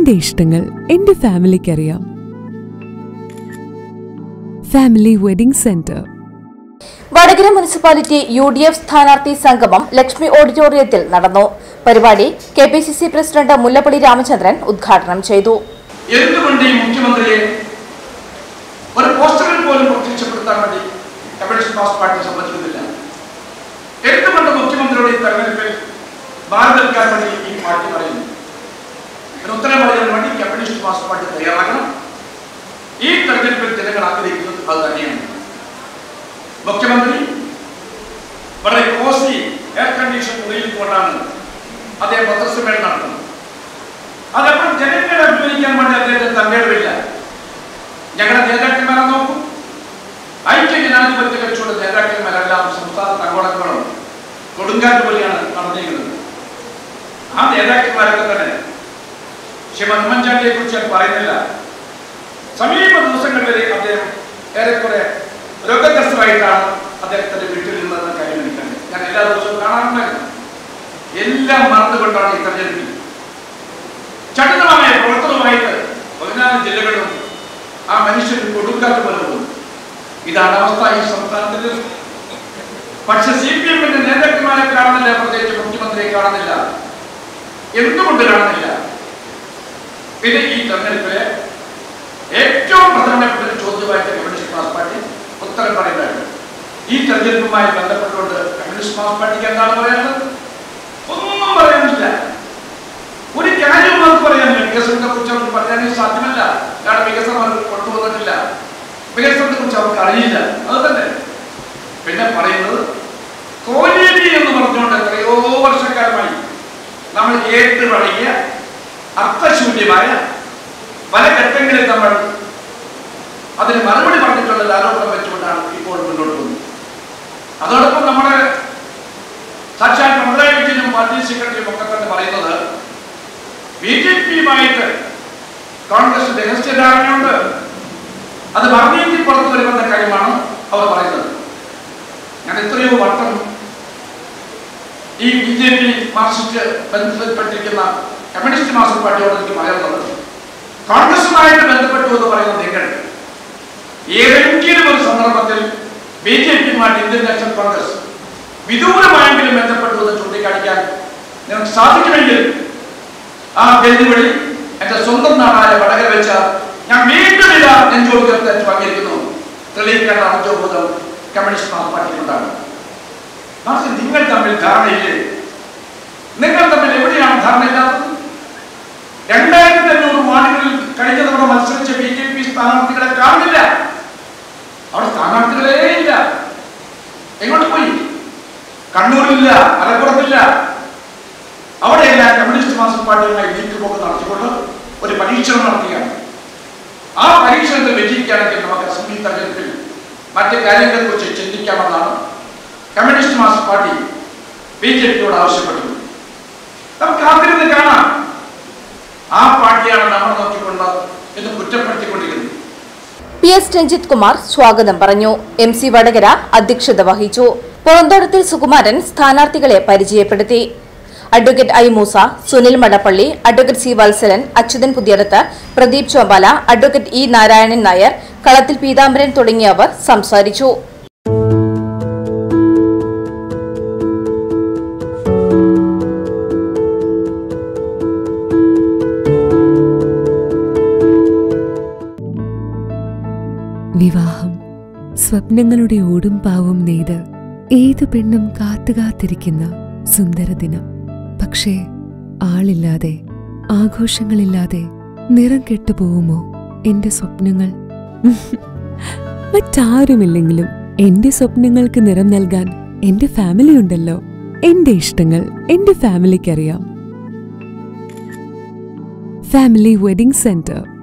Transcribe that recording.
എന്റെ ഇഷ്ടങ്ങൾ എന്റെ ഫാമിലിക്കറിയാം family wedding centre Vadakara municipality U D F സ്ഥാനാർത്ഥി സംഗമം ലക്ഷ്മി ഓഡിറ്റോറിയത്തിൽ നടന്നു പരിപാടി K P C C president Mullappally Ramachandran ഉദ്ഘാടനം ചെയ്തു എന്തുകൊണ്ട് ഈ മുഖ്യമന്ത്രിയെ ഒരു പോസ്റ്ററിൽ പോലും പ്രത്യക്ഷപ്പെടുത്താൻ വേണ്ടി കമ്മ്യൂണിസ്റ്റ് മാസ് പാർട്ടി സമ്മതിക്കുന്നില്ല എന്തുകൊണ്ട് മുഖ്യമന്ത്രിയുടെ ഈ തെരഞ്ഞെടുപ്പിൽ മാറി നിൽക്കാൻ വേണ്ടി ഈ പാർട്ടി പറയുന്നു ഇതിന് ഉത്തരം പറയാൻ വേണ്ടി കമ്മ്യൂണിസ്റ്റ് മാസ് പാർട്ടി തയ്യാറാകണം ഈ തെരഞ്ഞെടുപ്പിൽ ജനങ്ങൾ ആഗ്രഹിക്കുന്നത് അത് തന്നെയാണ് മുഖ്യമന്ത്രി വളരെ കോസി എയർ കണ്ടീഷൻ മുറിയിൽ കൊണ്ടാണ് അദ്ദേഹം പത്രസമ്മേളനം നടത്തുന്നത് അതപ്പോൾ ജനങ്ങളെ അഭിമുഖിക്കാൻ വേണ്ടി അദ്ദേഹത്തിന് തന്നേടമില്ല ഞങ്ങളുടെ നേതാക്കന്മാരെ നോക്കൂ ഐക്യ ജനാധിപത്യ കക്ഷിയുടെ നേതാക്കന്മാരെല്ലാം സംസ്ഥാന തങ്കോടങ്ങളും കൊടുങ്കാറ്റ് പോലെയാണ് നടന്നിരിക്കുന്നത് ആ നേതാക്കന്മാരൊക്കെ തന്നെ ശ്രീമത് ഉമ്മൻചാണ്ടിയെ കുറിച്ച് ഞാൻ പറയുന്നില്ല സമീപ ദിവസങ്ങൾ വരെ അദ്ദേഹം ഏറെക്കുറെ രോഗഗ്രസ്തരായിട്ടാണ് അദ്ദേഹത്തിന്റെ വീട്ടിൽ നിന്നെന്ന കാര്യം എനിക്കറിയാം ഞാൻ എല്ലാ ദിവസവും കാണാറുണ്ടായിരുന്നു എല്ലാം മറന്നുകൊണ്ടാണ് ഈ തെരഞ്ഞെടുപ്പിൽ ചടുലമായ പ്രവർത്തനമായിട്ട് പതിനാല് ജില്ലകളും ആ മനുഷ്യൻ കൊടുക്കാത്ത പോലെ പോകുന്നു ഇതാണ് അവസ്ഥ ഈ സംസ്ഥാനത്തിൽ പക്ഷെ സി പി എമ്മിന്റെ നേതാക്കന്മാരെ കാണുന്നില്ല പ്രത്യേകിച്ച് മുഖ്യമന്ത്രിയെ കാണുന്നില്ല എന്തുകൊണ്ട് കാണുന്നില്ല പിന്നെ ഈ തെരഞ്ഞെടുപ്പിലെ ഏറ്റവും പ്രധാനപ്പെട്ട ഒരു ചോദ്യമായിട്ട് കമ്മ്യൂണിസ്റ്റ് മാസ് പാർട്ടി ഉത്തരം പറയുന്നതാണ് ഈ തെരഞ്ഞെടുപ്പുമായി ബന്ധപ്പെട്ടുകൊണ്ട് കമ്മ്യൂണിസ്റ്റ് മാസ് പാർട്ടിക്ക് എന്താണ് പറയാനുള്ളത് ഒന്നും പറയാനില്ല ഒരു കാര്യം നമുക്ക് പറയാനില്ല വികസനത്തെ കുറിച്ച് അവർക്ക് പറയാനേ സാധ്യമല്ല കാരണം വികസനം അവർ കൊണ്ടുവന്നിട്ടില്ല വികസനത്തെ കുറിച്ച് അവർക്ക് അറിയില്ല അത് തന്നെ പിന്നെ പറയുന്നത് കോലേരി എന്ന് പറഞ്ഞുകൊണ്ട് എത്രയോ വർഷക്കാലമായി നമ്മൾ കേട്ട് വഴങ്ങിയ അർത്ഥശൂന്യമായ പല ഘട്ടങ്ങളിൽ നമ്മൾ അതിന് മറുപടി പറഞ്ഞിട്ടുള്ള ഒരു ആരോപണം വെച്ചുകൊണ്ടാണ് ഇപ്പോൾ മുന്നോട്ട് പോകുന്നത് അതോടൊപ്പം നമ്മുടെ സാക്ഷാൽ പിണറായി വിജയനും പാർട്ടി സെക്രട്ടറിയും ഒക്കെ തന്നെ പറയുന്നത് ബി ജെ പിയുമായിട്ട് കോൺഗ്രസ് രഹസ്യധാരണയുണ്ട് അത് പറഞ്ഞെങ്കിൽ പുറത്തു വരുമെന്ന കാര്യമാണ് അവർ പറയുന്നത് ഞാൻ എത്രയോ വട്ടം ഈ ബി ജെ പി മാർക്സിസ്റ്റ് ബന്ധപ്പെട്ടിരിക്കുന്ന കമ്മ്യൂണിസ്റ്റ് മാർക്സിസ്റ്റ് പാർട്ടിയോട് എനിക്ക് പറയാനുള്ളത് കോൺഗ്രസുമായിട്ട് ബന്ധപ്പെട്ടു എന്ന് പറയുന്ന നിങ്ങൾ ഏതെങ്കിലും ഒരു സന്ദർഭത്തിൽ ബി ജെ പിയുമായിട്ട് ഇന്ത്യൻ നാഷണൽ കോൺഗ്രസ് വിദൂരമായെങ്കിലും ബന്ധപ്പെട്ടു എന്ന് ചൂണ്ടിക്കാണിക്കാൻ നിങ്ങൾക്ക് സാധിക്കുമെങ്കിൽ ആ വെല്ലുവിളി എന്റെ സ്വന്തം നാടായ വടകര വെച്ച ഞാൻ വീണ്ടും ഇതാ നെഞ്ചോടുക്കത്തെ പങ്കെടുക്കുന്നു തെളിയിക്കേണ്ട അർജോബോധം കമ്മ്യൂണിസ്റ്റ് മാർക്സ് പാർട്ടിക്കുണ്ടാകും മാർക്സ് നിങ്ങൾ തമ്മിൽ ധാരണയില്ലേ നിങ്ങൾ തമ്മിൽ എവിടെയാണ് ധാരണയില്ലാത്തത് രണ്ടായിരത്തി അഞ്ഞൂറ് വാർഡുകളിൽ കഴിഞ്ഞ തവണ മത്സരിച്ച ബി ജെ പി സ്ഥാനാർത്ഥികളെ കാണുന്നില്ല അവിടെ സ്ഥാനാർത്ഥികളേ ഇല്ല എങ്ങോട്ട് പോയി കണ്ണൂരിലില്ല മലപ്പുറത്തില്ല അവിടെയെല്ലാം കമ്മ്യൂണിസ്റ്റ് മാർക്സിസ്റ്റ് പാർട്ടിയുമായി നീക്കുപോക്ക് നടത്തിക്കൊണ്ട് ഒരു പരീക്ഷണം നടത്തുകയാണ് ആ പരീക്ഷണത്തിൽ വിജയിക്കുകയാണെങ്കിൽ നമുക്ക് അസംബ്ലി തെരഞ്ഞെടുപ്പിൽ മറ്റ് കാര്യങ്ങളെ കുറിച്ച് ചിന്തിക്കാമെന്നാണ് communist Marxist party B J പിയോട് ആവശ്യപ്പെട്ടത് നമുക്ക് കാത്തിരുന്ന് കാണാം ആ പാർട്ടിയാണ് നമ്മൾ നോക്കിക്കൊണ്ട് എന്ന് കുറ്റപ്പെടുത്തിക്കൊണ്ടിരിക്കുന്നത് പി എസ് രഞ്ജിത് കുമാർ സ്വാഗതം പറഞ്ഞു എം സി വടകര അധ്യക്ഷത വഹിച്ചു പുറന്തോടത്തിൽ സുകുമാരൻ സ്ഥാനാർത്ഥികളെ പരിചയപ്പെടുത്തി advocate I Moosa Sunil Madappally advocate C Valsalan Achuthan Puthiyadath Pradeep Chombala advocate E Narayanan Nair Kalathil Peethambaran തുടങ്ങിയവർ സംസാരിച്ചു വിവാഹം സ്വപ്നങ്ങളുടെ ഓടും പാവും നെയ്ത് ഏത് പെണ്ണും കാത്തുകാത്തിരിക്കുന്ന സുന്ദര ദിനം പക്ഷേ ആളില്ലാതെ ആഘോഷങ്ങളില്ലാതെ നിറം കെട്ടുപോകുമോ എന്റെ സ്വപ്നങ്ങൾ മറ്റാരുമില്ലെങ്കിലും എന്റെ സ്വപ്നങ്ങൾക്ക് നിറം നൽകാൻ എന്റെ ഫാമിലി ഉണ്ടല്ലോ എന്റെ ഇഷ്ടങ്ങൾ എന്റെ ഫാമിലിക്കറിയാം ഫാമിലി വെഡിംഗ് സെന്റർ